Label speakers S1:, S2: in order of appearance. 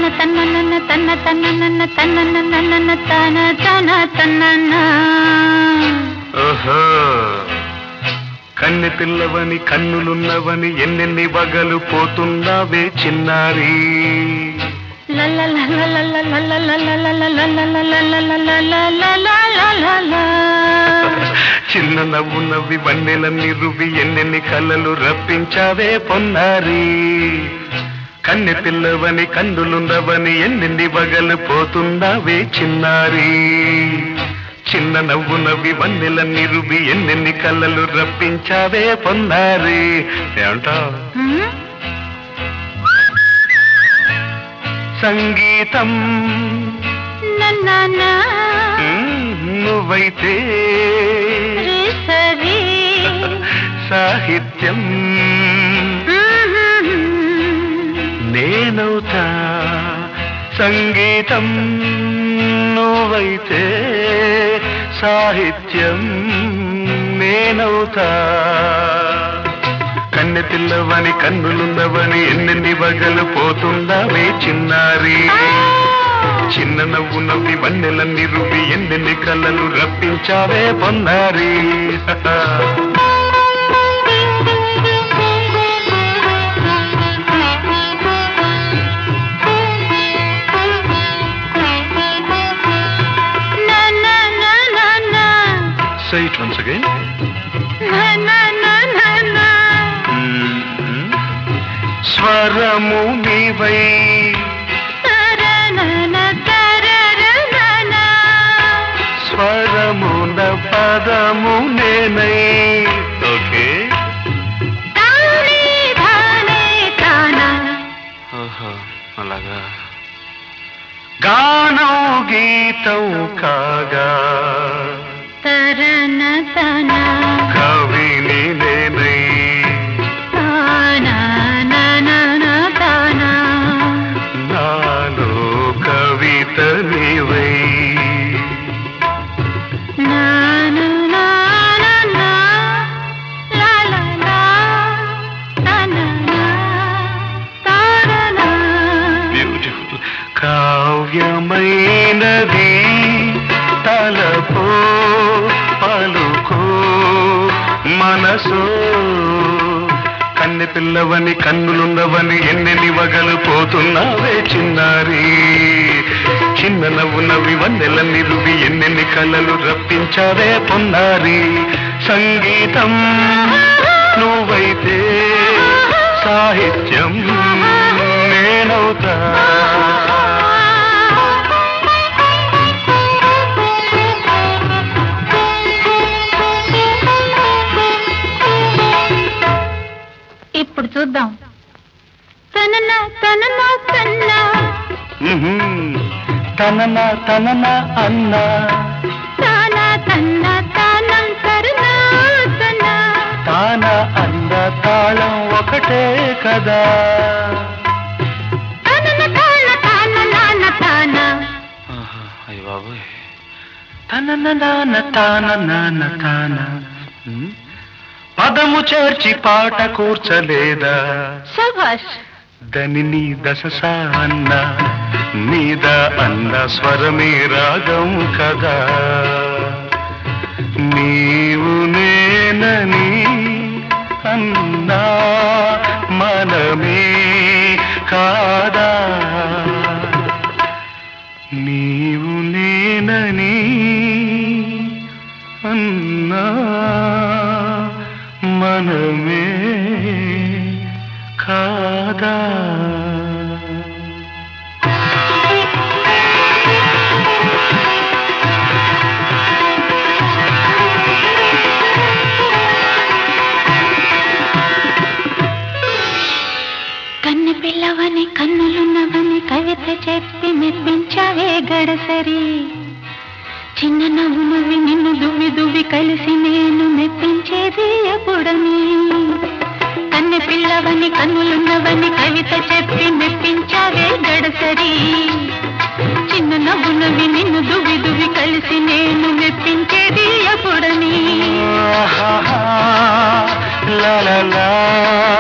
S1: తన్న నన్న తన్న తన్న నన్న తన్న నన్న నన్న తన తన తన్న
S2: ఓహో కన్నె పిల్లవని కన్నులున్నవని ఎన్నెన్ని వగలు పోతున్నావే చిన్నారి చిన్న నవ్వు నవ్వి వన్నెలన్నీ రువి ఎన్నెన్ని కళ్ళలు రప్పించావే పొన్నారి కన్నె పిల్లవని కన్నులున్నవని ఎన్నెన్ని వగలు పోతున్నావే చిన్నారి చిన్న నవ్వు నవ్వి వన్నెలన్నీ రువి ఎన్నెన్ని కళ్ళలు రప్పించావే పొన్నారి ఏమంటావు సంగీతం మ్మ్, నువ్వైతే
S1: సరి
S2: సాహిత్యం నేనవుతా సంగీతం నువ్వైతే సాహిత్యం నేనవుతా కన్నె పిల్లవని కన్నులున్నవని ఎన్నెన్ని వగలు పోతుందావే చిన్నారి చిన్న నవ్వు నవ్వి వన్నెలన్నీ రువి ఎన్నెన్ని కళ్ళలు రప్పించావే పొన్నారి Say it once again. స్వరము నీవై స్వరమున పదము నేనై ఓకే అలాగా గానం గీతం కాగా
S1: తరన తన
S2: కవిని నేనై
S1: తానా నానా తానా
S2: నాలో కవిత నీవై
S1: నానా నానా లా లా లా తానా తారనా
S2: బ్యూటిఫుల్ కావ్యమైనది తలపో పలుకో మనసో కన్నె పిల్లవని కన్నులున్నవని ఎన్నెన్ని వగలు పోతున్నావే చిన్నారి చిన్న నవ్వు నవ్వి వన్నెలన్నీ రువి ఎన్నెన్ని కళ్ళలు రప్పించావే పొన్నారి సంగీతం నువ్వైతే సాహిత్యం నేనవుతా
S1: ఇప్పుడు చూద్దాం తనన తనన తన్న
S2: మ్మ్హ్మ్. తనన తనన అన్నా
S1: తాన తన్న తానం తరన తన
S2: తాన అన్న తాళం ఒకటే కదా
S1: తనన తాన తాన నాన తాన
S2: అయ్య బాబోయ్ తనన నాన్న తాన నాన్న తాన మ్? పదము చేర్చి పాట కూర్చలేదా
S1: శభాష్
S2: దని దశ అన్న మీద అన్న స్వరమే రాగం కదా నీవు నేనని అన్నా మనమే కాదా నీవు నేనని అన్నా మనమే కాదా
S1: కన్ను పిల్లవని కన్నులున్నవని కవిత చెప్పి మెప్పించావే గడసరి చిన్న నవ్వు నువ్వి నిన్ను దువ్వి దువ్వి కలిసి నేను మెప్పించేది ఎప్పుడని కన్నె పిల్లవని కన్నులున్నవని కవిత చెప్పి మెప్పించావే గడసరి చిన్న నవ్వు నవ్వి నిన్ను దువ్వి దువ్వి కలిసి నేను మెప్పించేది ఎప్పుడని
S2: ఆహాహా, లా లా లా